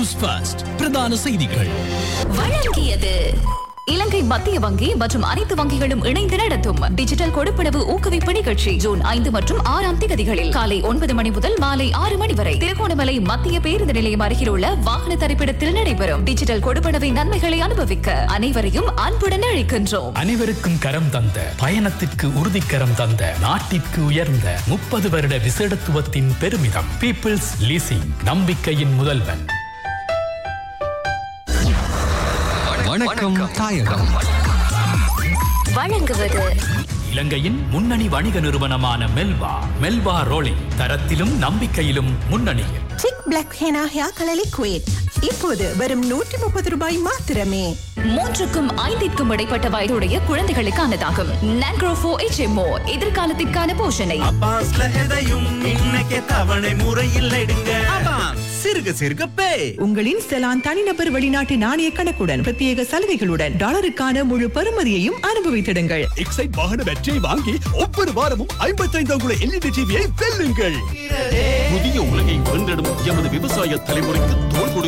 news first பிரதான செய்திகள் வழங்கியது இலங்கை மத்திய வங்கி மற்றும் அனைத்து வங்கிகளும் இணைந்து நடத்தும் டிஜிட்டல் கொடுப்பனவு ஊக்குவிப்பு நிகழ்ச்சி ஜூன் ஐந்து மற்றும் ஆறாம் தேதிகளில் காலை ஒன்பது மணி முதல் மாலை ஆறு மணி வரை திருகோணமலை மத்திய பேருந்து நிலையம் அருகில் உள்ள வாகன தரிப்பிடத்தில் நடைபெறும் டிஜிட்டல் கொடுப்பனவின் நன்மைகளை அனுபவிக்க அனைவரையும் அன்புடன் அழைக்கின்றோம் அனைவருக்கும் கரம் தந்த பயணத்திற்கு உறுதிக்கரம் தந்த நாட்டிற்கு உயர்ந்த முப்பது வருட விசேடத்துவத்தின் பெருமிதம் பீப்பிள்ஸ் லீசிங் நம்பிக்கையின் முதல்வன் வணக்கம் தாயகம் வழங்குவது இலங்கையின் முன்னணி வணிக நிறுவனமான மெல்வா மெல்வா ரோலிங் தரத்திலும் நம்பிக்கையிலும் முன்னணியில் chic black henna hair colour liquid இப்போது வெறும் நூற்றி முப்பது ரூபாய் மாத்திரமே மூன்றுக்கும் ஐந்திற்கும் இடைப்பட்ட வயதுடைய குழந்தைகளுக்கானதாகும் நாக்ரோஃபோ HMO எதிர்காலத்திற்கான போஷனை அப்பாஸ்ல எதையும் இன்னைக்கு தவணை முறையில் எடுங்க சிறுக சிறுக பே உங்களின் செலான் தனிநபர் வெளிநாட்டு நாணய கணக்குடன் பிரத்யேக சலுகைகளுடன் டாலருக்கான முழு பெறுமதியையும் அனுபவித்திடுங்கள் எக்ஸைட் வாகன வெற்றியை வாங்கி ஒவ்வொரு வாரமும் ஐம்பத்தைந்து அங்குல எல்இடி டிவியை வெல்லுங்கள் புதிய உலகை வென்றெடும் எமது விவசாய தலைமுறைக்கு தோல் கொடுக்கும்